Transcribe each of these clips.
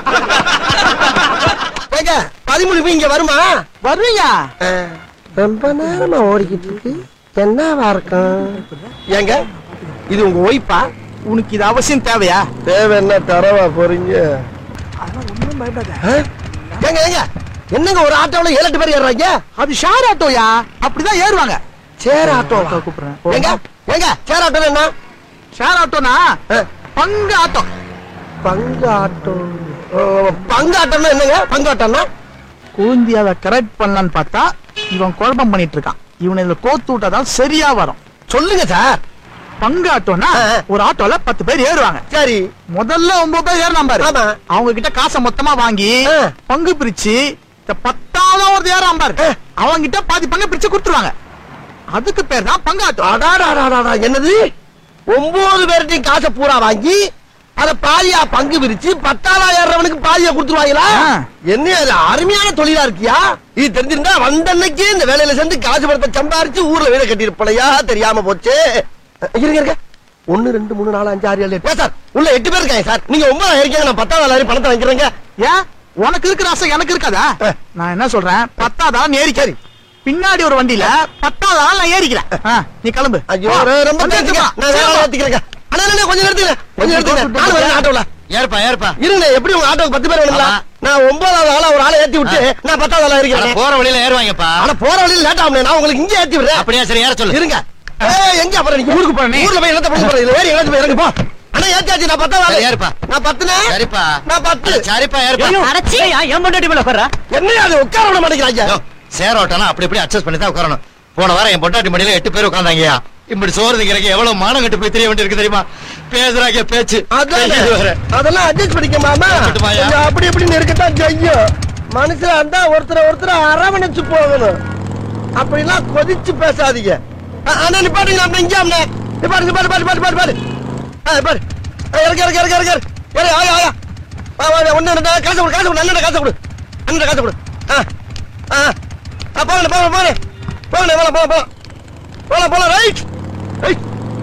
ஏங்க பதிமூணு போய் இங்க வருமா வருவீங்க ரொம்ப நேரமா ஓடிக்கிட்டு இருக்கு என்னவா இருக்கும் ஏங்க இது உங்க ஒய்ஃபா உனக்கு இது அவசியம் தேவையா தேவை என்ன தரவா போறீங்க அதெல்லாம் ஒண்ணும் பயப்படாத ஆ? ஏங்க ஏங்க என்னங்க ஒரு ஆட்டோல ஏழு எட்டு பேர் ஏறுறாங்க அது ஷேர் ஆட்டோயா அப்படிதான் ஏறுவாங்க சேர் ஆட்டோ கூப்பிடுறேன் ஏங்க ஏங்க சேர் ஆட்டோ என்ன ஷேர் ஆட்டோனா ஆ, பங்கு ஆட்டோ பங்கு ஆட்டோ ஓ, பங்கு ஆட்டோன்னா என்னங்க பங்கு ஆட்டோன்னா கூந்தியாவை கரெக்ட் பண்ணலான்னு பார்த்தா இவன் குழப்பம் பண்ணிட்டு இருக்கான் இவனை இதுல கோத்து விட்டாதான் சரியா வரும் சொல்லுங்க சார் பங்கு ஆட்டோனா ஆ. ஒரு ஆட்டோல பத்து பேர் ஏறுவாங்க சரி முதல்ல ஒன்பது பேர் ஏறினா பாரு ஆமா. அவங்க கிட்ட காசை மொத்தமா வாங்கி ஆ. பங்கு பிரிச்சு இந்த பத்தாவது ஒரு ஏறான் பாரு ஆ. அவங்க கிட்ட பாதி பங்கு பிரிச்சு கொடுத்துருவாங்க அதுக்கு பேர் தான் பங்கு ஆட்டோ அடாடாடாடா என்னது ஒன்பது பேர்ட்டையும் காசை பூரா வாங்கி அத பாதியா பங்கு பிரிச்சு பத்தாயிரவனுக்கு பாதியா கொடுத்துருவாங்களா ஆ. என்ன இது அருமையான தொழிலா இருக்கியா இது தெரிஞ்சிருந்தா வந்த அன்னைக்கே இந்த வேலையில சேர்ந்து காசு படத்தை சம்பாரிச்சு ஊர்ல வீட கட்டியிருப்பலையா தெரியாம போச்சு இருங்க இருங்க ஒன்னு ரெண்டு மூணு நாலு அஞ்சு ஆறு ஏழு எட்டு சார் உள்ள எட்டு பேர் இருக்காங்க சார் நீங்க ஒன்பது இருக்கீங்க நான் பத்தாவது ஆளாரி பணத்தை வாங்கிக்கிறேங்க ஏன் உனக்கு இருக்கிற ஆசை எனக்கு இருக்காதா ஆ. நான் என்ன சொல்றேன் பத்தாதா நீ ஏறிக்காரி பின்னாடி ஒரு வண்டியில பத்தாதா நான் ஏறிக்கிறேன் ஆ, நீ கிளம்பு ஐயோ வா. ரொம்ப- ரொம்ப வந்து பேசுங்க ஏத்துக்கலாம். நான் வேற ஆளை ஏத்திக்கிறேங்க அண்ணா அண்ணா, கொஞ்சம் நிறுத்துங்க கொஞ்சம் நிறுத்துங்க நானும் வரேன் ஆட்டோல ஏற்பா ஏற்பா இருங்க எப்படி உங்க ஆட்டோக்கு பத்து பேர் வேணுங்களா ஆமா. நான் ஒன்பதாவது ஆளா ஒரு ஆளை ஏத்தி விட்டு நான் பத்தாவது ஆளா அட, இருக்கிறேன் போற வழியில ஏறுவாங்கப்பா ஆனா போற வழியில லேட் ஆகும் நான் உங்களுக்கு இங்க ஏத்தி விடுறேன் அப்படியா சரி ஏற சொல்லு இருங்க ஏய், எங்க அப்புறம் நீங்க ஊருக்கு போறேன் நீ. ஊர்ல போய் என்னத்த பண்ண போறீங்க இதுல வேற எங்கேயாச்சும் போய் இறங்கு போ அண்ணா ஏத்தியாச்சு நான் பத்தாவது ஆளு சரி, ஏறுப்பா. நான் பத்துனே சரிப்பா நான் பத்து அட, சரிப்பா ஏற்பா அடைச்சி என் பொண்டாட்டி மேல உட்கார்றா என்ன அது உட்கார விட மாட்டேங்கிறாங்க யோ, சேர் ஓட்டலாம் அப்படி இப்படி அட்ஜஸ்ட் பண்ணி தான் உட்காரணும் போன வாரம் என் பொண்டாட்டி மடியில எட்டு பேர் உட்காந்தாங்கயா இப்படி சோறு திங்கிறக்கு எவ்வளவு மானம் கட்டு போய் தெரிய வேண்டியிருக்கு தெரியுமா பேசுறாங்க பேச்சு அதான் பேசிட்டு வர. அதெல்லாம் அட்ஜஸ்ட் பண்ணிக்க மாமா இருக்கட்டுமாயா? கொஞ்சம் அப்படி இப்படி இருக்கத்தான் செய்யும் மனுஷனா இருந்தா ஒருத்தர் ஒருத்தர் அரவணைச்சு போகணும் அப்படிலாம் கொதிச்சு பேசாதீங்க அ- அண்ணா நிப்பாட்டுங்க அண்ணா இங்க அண்ணா நிப்பாட்டு நிப்பாட்டு பாட்டு பாட்டு பாட்டு பாட்டு ஆ, பாரு ஆ, இறக்கு இறக்கு இறக்கு இறக்கு இறக்கு இறக்கு ஆயா ஆயா வா வா ஒண்ணு ரெண்டு காசு கொடு காசு கொடு அண்ணன் காசு கொடு அண்ணன் காசு கொடு ஆ ஆ ஆ போங்க போங்க போங்க போங்க போலாம் போலாம் போலாம் போலாம் போலாம் ரைட் ரைட்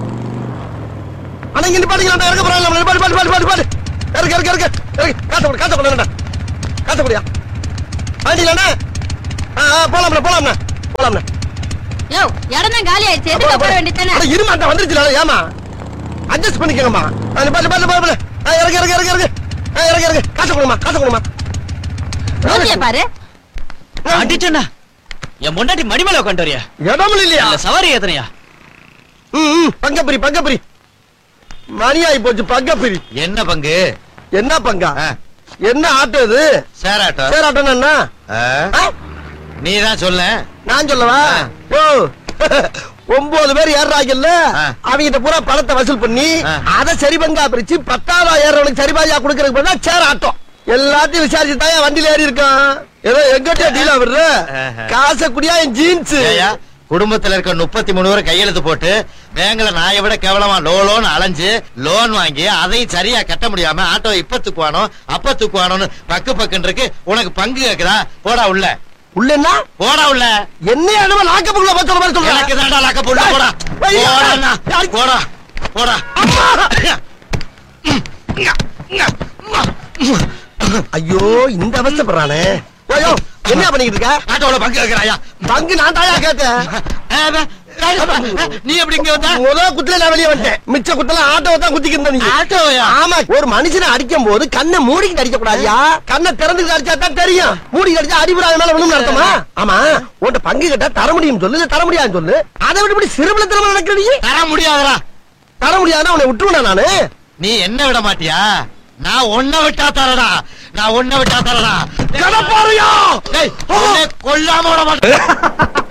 அண்ணா இங்க நிப்பாட்டுங்க நான் இறக்க போறேன் நிப்பாட்டு பாட்டு பாட்டு பாட்டு பாட்டு இறக்கு இறக்கு இறக்கு இறக்கு காசு கொடு காசு கொடு அண்ணா காசு கொடுயா ஆண்டில அண்ணா ஆ ஆ, போலாம்ண்ணா போலாம்ண்ணா போலாம்ண்ணா யோ இடம் தான் காலி ஆயிடுச்சு எதுக்கு போட வேண்டியதானே அட இருமா அந்த வந்துருச்சுல ஏமா அட்ஜஸ்ட் பண்ணிக்கங்கம்மா ஆ, நிப்பாட்டு பாட்டு பாட்டு ஆ இறக்கு இறக்கு இறக்கு இறக்கு ஆ இறக்கு இறக்கு காசு கொடுமா காசு கொடுமா மூஞ்சிய பாரு அடிச்சண்ணா என் பொண்டாட்டி மடி மேல உட்காந்து வரியா இடம் இல்லையா இல்ல சவாரி ஏத்தனையா ம் ம், பங்கப்பிரி பங்கப்பிரி மணியாயி போச்சு பங்கப்பிரி என்ன பங்கு என்ன பங்கா ஆ, என்ன ஆட்டோ இது சேர் ஆட்டோ சேர் ஆட்டோன்னா என்ன ஆ? நீ தான் சொல்ல நான் சொல்லவா ஆ. ஓ ஒன்பது பேர் ஏறாங்கல்ல ஆ. அவங்கிட்ட பூரா பணத்தை வசூல் பண்ணி ஆ. அத சரி பங்கா பிரிச்சு பத்தாவது ஏறவனுக்கு சரி பாதியா கொடுக்கறதுக்கு பதிலா சேர் ஆட்டோ எல்லாத்தையும் விசாரிச்சு தான் வண்டியில ஏறி இருக்கான் ஏதோ எங்கிட்ட டீலா விடுற ஆஹா. காசை குடியா என் ஜீன்ஸ் ஏய்யா, குடும்பத்துல இருக்க முப்பத்தி மூணு பேர் கையெழுத்து போட்டு பேங்க்ல நாயை விட கேவலமா லோ லோன் அலைஞ்சு லோன் வாங்கி அதையும் சரியா கட்ட முடியாம ஆட்டோ இப்ப தூக்குவானோ அப்ப தூக்குவானோன்னு பக்கு பக்குன்னு இருக்கு உனக்கு பங்கு கேக்குதா போடா உள்ள உள்ளன்னா போடா உள்ள என்ன என்னமோ லாக்கப்புக்குள்ள போய் சொல்ற மாதிரி எனக்கு சொல்றேன் தாண்டா லாக்க போடா போடா ஐயா. போடா போடா போடா ஐயோ இந்த அவஸ்தைப்படுறானே ஐயோ என்ன பண்ணிக்கிட்டு இருக்க ஆட்டோல பங்கு கேக்குறாயா பங்கு நான் தாயா கேட்டேன் நீ எப்படி இங்க வந்த முதல் குத்துல நான் வெளியே வந்துட்டேன் மிச்ச குத்தலாம் ஆட்டோவை தான் குத்திக்கிட்டு நீங்க ஆட்டோயா ஆமா ஒரு மனுஷனை அடிக்கும் போது கண்ணை மூடிக்கிட்டு அடிக்க கூடாதியா கண்ணை திறந்துக்கிட்டு அடிச்சா தான் தெரியும் மூடிக்கிட்டு அடிச்சா அடிபடாத மேல விழுந்து அர்த்தமா ஆமா உன்கிட்ட பங்கு கேட்டா தர முடியும் சொல்லு இல்ல தர முடியாதுன்னு சொல்லு அதை விட்டு இப்படி சிறுபல திறமை நடக்கிறீ தர முடியாதுடா தர முடியாதுன்னா உன்னை விட்டுருவேனா நானு நீ என்ன விட மாட்டியா நான் ஒன்ன விட்டா தரடா நான் ஒன்ன விட்டா தரடா கடப்பாறையா டேய், உன்னை கொல்லாம விட மாட்டேன்